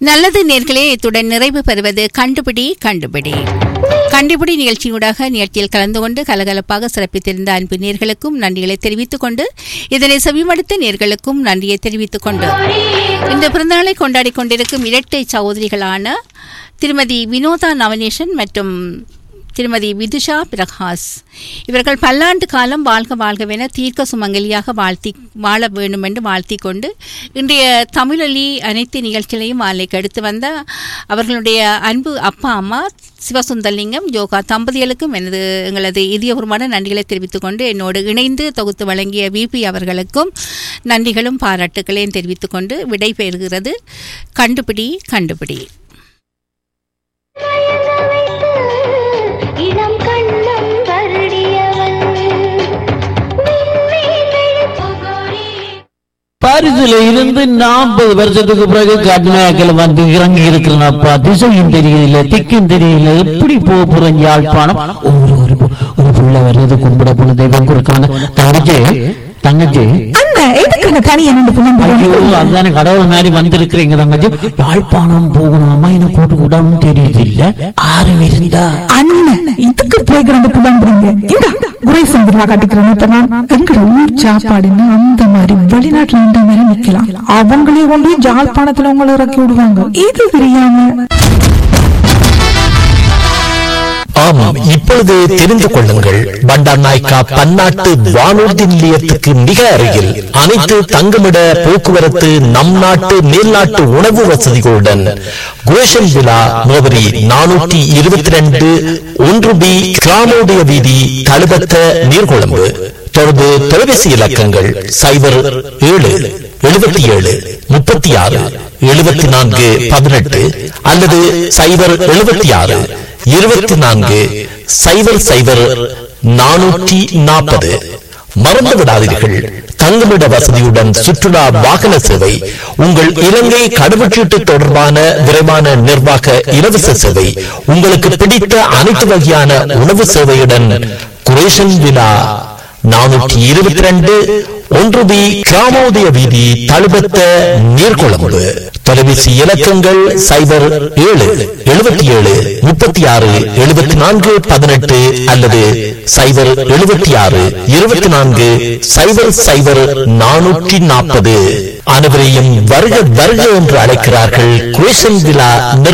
நல்லது நேர்களே இத்துடன் நிறைவு பெறுவது கண்டுபிடி கண்டுபிடி கண்டுபிடி நிகழ்ச்சியூடாக நிகழ்ச்சியில் கலந்து கொண்டு கலகலப்பாக சிறப்பித்திருந்த அன்பு நேர்களுக்கும் நன்றிகளை தெரிவித்துக் கொண்டு இதனை செவிமடுத்த நேர்களுக்கும் நன்றியை தெரிவித்துக் கொண்டு இந்த பிறந்தநாளை கொண்டாடி கொண்டிருக்கும் இரட்டை சகோதரிகளான திருமதி வினோதா நவநேசன் மற்றும் திருமதி விதுஷா பிரகாஷ் இவர்கள் பல்லாண்டு காலம் வாழ்க வாழ்கவென தீர்க்க சுமங்கலியாக வாழ்த்தி வாழ வேண்டும் என்று வாழ்த்தி கொண்டு இன்றைய தமிழொலி அனைத்து நிகழ்ச்சிகளையும் மாலைக்கு எடுத்து வந்த அவர்களுடைய அன்பு அப்பா அம்மா சிவசுந்தரலிங்கம் யோகா தம்பதிகளுக்கும் எனது எங்களது இதயபூர்வமான நன்றிகளை தெரிவித்துக் கொண்டு என்னோடு இணைந்து தொகுத்து வழங்கிய விபி அவர்களுக்கும் நன்றிகளும் பாராட்டுகளையும் தெரிவித்துக் கொண்டு விடை பெறுகிறது கண்டுபிடி கண்டுபிடி இளம் கண்ணம் வருடியவன் பாரிஸ்ல இருந்து நாற்பது வருஷத்துக்கு பிறகு கர்நாயகில் வந்து இறங்கி இருக்கிறனப்பா திசையும் தெரியல திக்கும் தெரியல எப்படி போக போறேன் யாழ்ப்பாணம் ஒரு ஒரு பு- ஒரு புள்ள வர்றது கும்பிட போன தெய்வம் கொடுக்கான தங்கச்சி தங்கச்சி அந்த எதுக்கு தனியா நின்று புலம்புறீங்க? ஐயோ அதுதானே கடவுள் மாதிரி வந்திருக்கிறீங்க தங்கச்சி யாழ்ப்பாணம் போகணுமா எனக்கு கூட்டு கூடாம தெரியுது இல்ல ஆறு இருந்தா அண்ணன் இதுக்கு போய் கிடந்து புலம்புறீங்க இந்த குறை சந்திரா காட்டிக்கிறேன் இப்ப நான் எங்கட ஊர் சாப்பாடுன்னு அந்த மாதிரி வெளிநாட்டுல இந்த மாதிரி நிக்கலாம் அவங்களே கொண்டு போய் ஜாழ்ப்பாணத்துல உங்களை இறக்கி விடுவாங்க இது தெரியாம ஆமாம் இப்பொழுது தெரிந்து கொள்ளுங்கள் பண்டார் நாய்க்கா பன்னாட்டு வானூர்தி நிலையத்துக்கு மிக அருகில் அனைத்து தங்குமிட போக்குவரத்து நம் நாட்டு மேல்நாட்டு உணவு வசதிகளுடன் குரேஷன் விழா முகவரி நானூற்றி இருபத்தி ரெண்டு ஒன்று பி கிராமோதய வீதி தழுபத்த நீர்கொழும்பு தொடர்பு தொலைபேசி இலக்கங்கள் சைபர் ஏழு எழுபத்தி ஏழு முப்பத்தி ஆறு எழுபத்தி நான்கு பதினெட்டு அல்லது சைபர் எழுபத்தி ஆறு இருபத்தி நான்கு சைபர் சைபர் நானூற்றி நாற்பது மறந்து விடாதீர்கள் தங்குமிட வசதியுடன் சுற்றுலா வாகன சேவை உங்கள் இலங்கை கடவுச்சீட்டு தொடர்பான விரைவான நிர்வாக இலவச சேவை உங்களுக்கு பிடித்த அனைத்து வகையான உணவு சேவையுடன் குரேஷன் விழா நானூற்றி இருபத்தி ரெண்டு ஒன்று பி கிராமோதய வீதி தழுபத்த நீர்கொழும்பு தொலைபேசி இலக்கங்கள் சைபர் ஏழு எழுபத்தி ஏழு முப்பத்தி ஆறு எழுபத்தி நான்கு பதினெட்டு அல்லது சைபர் எழுபத்தி ஆறு இருபத்தி நான்கு சைபர் சைபர் நானூற்றி நாற்பது அனைவரையும் வருக வருக என்று அழைக்கிறார்கள் குரேஷன் விழா நிறுவனம்